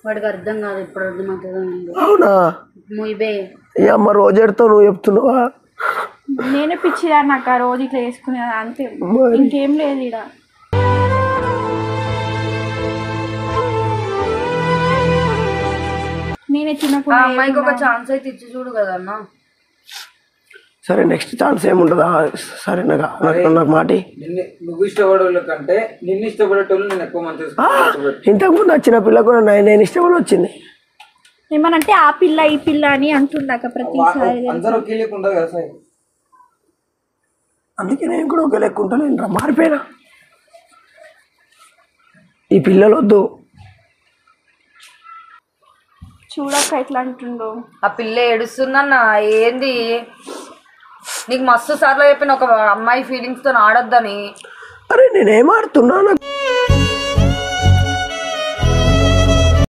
వాడికి అర్థం కాదు ఇప్పుడు అర్థమవుతుందో ఏందో. అవునా మొయ్యబే ఈ అమ్మ రోజెడితో నువ్వు చెప్తున్నావా నేనే పిచ్చిదా నాకు ఆ రోజు ఇట్లా వేసుకునేది అంతే మరి. ఇంకేం లేదు ఇక్కడ నేనే ఆ తినకుండా అమ్మాయికి ఒక ఛాన్స్ అయితే ఇచ్చి చూడు కదన్నా సరే నెక్స్ట్ ఛాన్స్ ఏముంటుందా సరే నాకు నాకు నాకు మాటి నిన్ను నువ్వు ఇష్టపడే కంటే నిన్ను ఇష్టపడేటోళ్ళు నేను ఎక్కువ మంచి ఇంతకుముందు వచ్చిన పిల్ల కూడా నేను నేను ఇష్టపడి వచ్చింది ఏమనంటే ఆ పిల్ల ఈ పిల్ల అని అంటుండక ప్రతిసారి అందరూ ఒకే లేకుండా ఉండదు కదా సార్ అందుకే నేను కూడా ఒక లెక్క ఉంటాను రా మారిపోయినా ఈ పిల్లలు వద్దు చూడక ఎట్లా అంటుండో ఆ పిల్ల ఏడుస్తుందన్న ఏంది నీకు మస్తు సార్లు చెప్పిన ఒక అమ్మాయి ఫీలింగ్స్ తో ఆడొద్దని అరే నేనేం ఆడుతున్నా నాకు